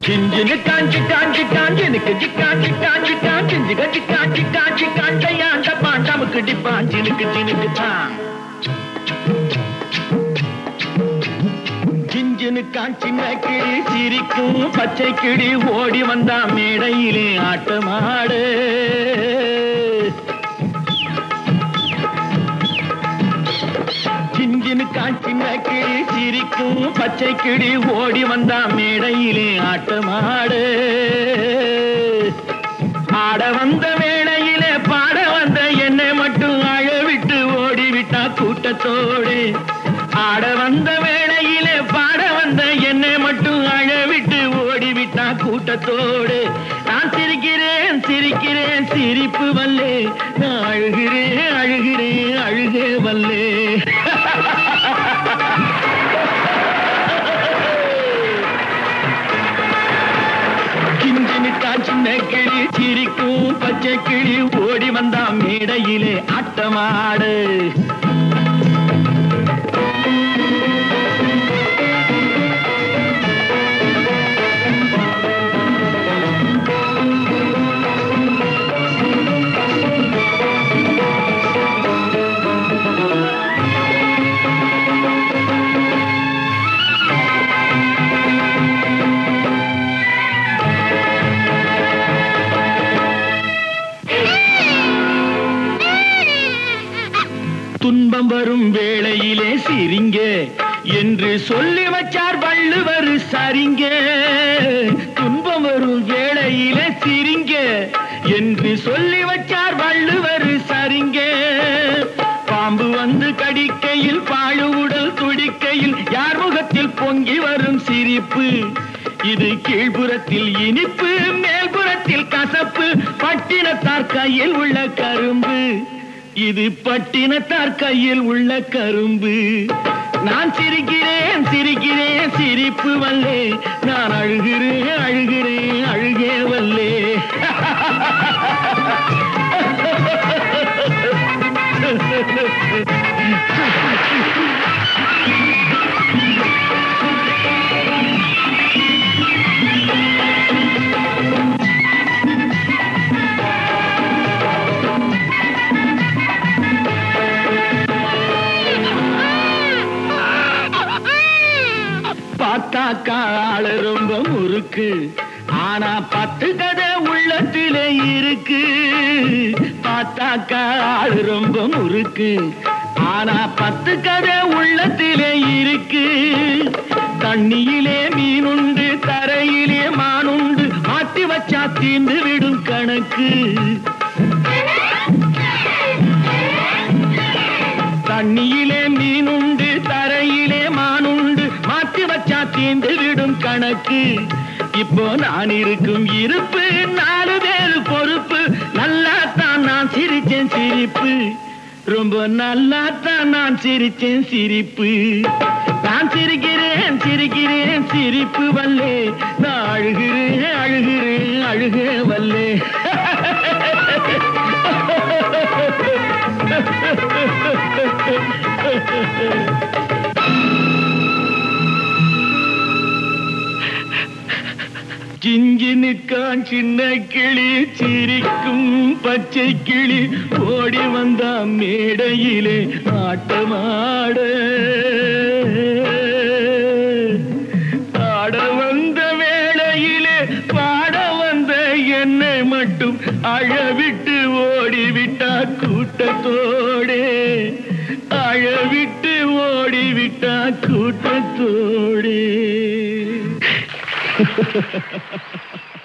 சிஞ்சினு காஞ்சி காஞ்சி காஞ்சி எனக்கு ஜிக்காஞ்சி காஞ்சி காஞ்சி ஜிக ஜிக்காஞ்சி காஞ்சி காஞ்சையாண்ட பாண்டாமுக்கு டிப்பான் சினுக்கு சினுக்கு தான் சிஞ்சினு காஞ்சின கிளி சிரிக்கும் பச்சை கிளி ஓடி வந்தா மேடையிலே ஆட்டமாடு சிஞ்சினு காஞ்சின கிளி சிரிக்கும் பச்சை கிளி ஓடி வந்தா மேடையிலே ஆட்டமாடு ஆட வந்த வேளையிலே பாட வந்த என்னை மட்டும் அழவிட்டு ஓடிவிட்டா கூட்டத்தோடு ஆட வந்த வேளையிலே பாட வந்த என்னை மட்டும் அழவிட்டு ஓடிவிட்டா கூட்டத்தோடு நான் சிரிக்கிறேன் சிரிக்கிறேன் சிரிப்பு வல்லே நான் அழுகிறேன் அழுகிறேன் அழுகே வல்லே கிஞ்சினு காஞ்சின கிளி சிரிக்கும் பச்சை கிளி ஓடி வந்தா மேடையிலே ஆட்டமாடு துன்பம் வரும் வேளையிலே சிரிங்க என்று சொல்லி வச்சார் வள்ளுவர் சரிங்க துன்பம் வரும் வேளையிலே சிரிங்க என்று சொல்லி வச்சார் வள்ளுவர் சரிங்க பாம்பு வந்து கடிக்கையில் பாழு உடல் துடிக்கையில் யார் முகத்தில் பொங்கி வரும் சிரிப்பு இது கீழ்புறத்தில் இனிப்பு மேல்புறத்தில் கசப்பு பட்டினத்தார் கையில் உள்ள கரும்பு இது பட்டினத்தார் கையில் உள்ள கரும்பு நான் சிரிக்கிறேன் சிரிக்கிறேன் சிரிப்பு வல்லே நான் அழுகிறேன் அழுகிறேன் அழுகே வல்லே பார்த்தாக்கா ஆளு ரொம்ப முறுக்கு ஆனா பத்து கதை உள்ளத்திலே இருக்கு பார்த்தாக்கா ஆளு ரொம்ப முறுக்கு ஆனா பத்து கதை உள்ளத்திலே இருக்கு தண்ணியிலே மீனுண்டு தரையிலே மானுண்டு மாட்டி வச்சா தீந்து விடும் கணக்கு தண்ணியிலே மீனுண்டு தரையிலே மானுண்டு மாத்தி வச்சா தீந்து விடும் கணக்கு இப்போ நான் இருக்கும் இருப்பு நாலு பேர் பொறுப்பு நல்லா தான் நான் சிரிச்சேன் சிரிப்பு ரொம்ப நல்லா தான் நான் சிரிச்சேன் சிரிப்பு நான் சிரிக்கிறேன் சிரிக்கிறேன் சிரிப்பு வல்லே நான் அழுகிறேன் அழுகிறேன் அழுகே வல்லே சிஞ்சினுக்கான் சின்ன கிளி சிரிக்கும் பச்சை கிளி ஓடி வந்தா மேடையிலே ஆட்டமாட ஆட வந்த வேளையிலே பாட வந்த என்னை மட்டும் அழவிட்டு ஓடிவிட்டா கூட்டத்தோடே அழவிட்டு ஓடிவிட்டா கூட்டத்தோடே